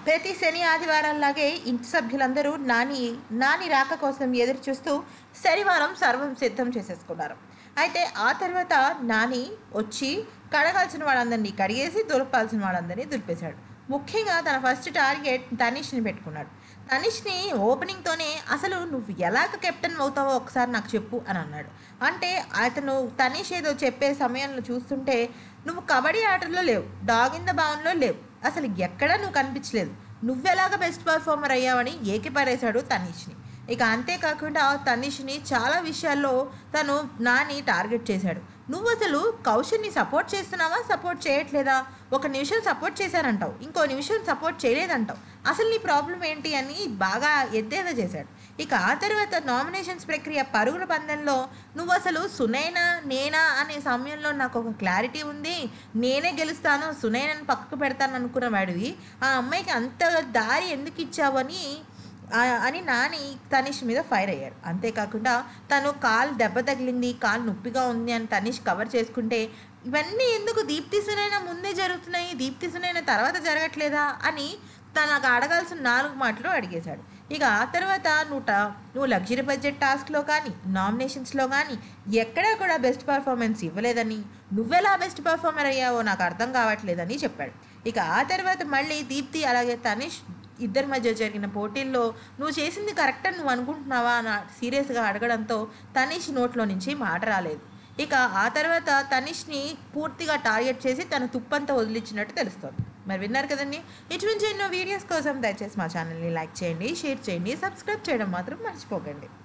ప్రతి శని ఆదివారాల్లాగే ఇంటి సభ్యులందరూ నాని నాని రాక కోసం ఎదురు చూస్తూ శనివారం సర్వం సిద్ధం చేసేసుకున్నారు అయితే ఆ తర్వాత నాని వచ్చి కడగాల్సిన వాళ్ళందరినీ కడిగేసి దులపాల్సిన వాళ్ళందరినీ దులిపేశాడు ముఖ్యంగా తన ఫస్ట్ టార్గెట్ తనిష్ని పెట్టుకున్నాడు తనిష్ని ఓపెనింగ్తోనే అసలు నువ్వు ఎలాగ కెప్టెన్ అవుతావో ఒకసారి నాకు చెప్పు అని అన్నాడు అంటే అతను తనిష్ ఏదో చెప్పే సమయంలో చూస్తుంటే నువ్వు కబడ్డీ ఆటల్లో లేవు డాగ్ ఇన్ ద బౌన్లో లేవు అసలు ఎక్కడా నువ్వు కనిపించలేదు నువ్వెలాగ బెస్ట్ పర్ఫార్మర్ అయ్యావని ఏకిపారేశాడు తనీష్ని ఇక అంతేకాకుండా తనీష్ని చాలా విషయాల్లో తను నాని టార్గెట్ చేశాడు నువ్వు అసలు కౌశల్ని సపోర్ట్ చేస్తున్నావా సపోర్ట్ చేయట్లేదా ఒక నిమిషం సపోర్ట్ చేశానంటావు ఇంకో నిమిషం సపోర్ట్ చేయలేదంటావు అసలు నీ ప్రాబ్లం ఏంటి అని బాగా ఎద్దేదా చేశాడు ఇక ఆ తర్వాత నామినేషన్స్ ప్రక్రియ పరుగుల పందెంలో నువ్వు అసలు సునైనా నేనా అనే సమయంలో నాకు ఒక క్లారిటీ ఉంది నేనే గెలుస్తాను సునైనని పక్కకు పెడతాను అనుకున్న వాడివి ఆ అమ్మాయికి అంత దారి ఎందుకు ఇచ్చావు అని ఆ- అని నాని తనిష్ మీద ఫైర్ అయ్యాడు అంతేకాకుండా తను కాలు దెబ్బ తగిలింది కాలు నొప్పిగా ఉంది అని తనిష్ కవర్ చేసుకుంటే ఇవన్నీ ఎందుకు దీప్తి సునైనా ముందే జరుగుతున్నాయి దీప్తి సునైనా తర్వాత జరగట్లేదా అని తనకు అడగాల్సిన నాలుగు మాటలు అడిగేశాడు ఇక ఆ తర్వాత నువ్వు ట- నువ్వు లగ్జరీ బడ్జెట్ టాస్క్లో కానీ నామినేషన్స్లో కానీ ఎక్కడా కూడా బెస్ట్ పర్ఫార్మెన్స్ ఇవ్వలేదని నువ్వెలా బెస్ట్ పర్ఫార్మర్ అయ్యావో నాకు అర్థం కావట్లేదని చెప్పాడు ఇక ఆ తర్వాత మళ్ళీ దీప్తి అలాగే తనిష్ ఇద్దరి మధ్య జరిగిన పోటీల్లో నువ్వు చేసింది కరెక్ట్ అని నువ్వు అనుకుంటున్నావా అని సీరియస్గా అడగడంతో తనిష్ నోట్లో నుంచి మాట రాలేదు ఇక ఆ తర్వాత తనిష్ని పూర్తిగా టార్గెట్ చేసి తన తుప్పంతా వదిలించినట్టు తెలుస్తోంది మరి విన్నారు కదండి ఇటువంటి ఎన్నో వీడియోస్ కోసం దయచేసి మా ఛానల్ని లైక్ చేయండి షేర్ చేయండి సబ్స్క్రైబ్ చేయడం మాత్రం మర్చిపోకండి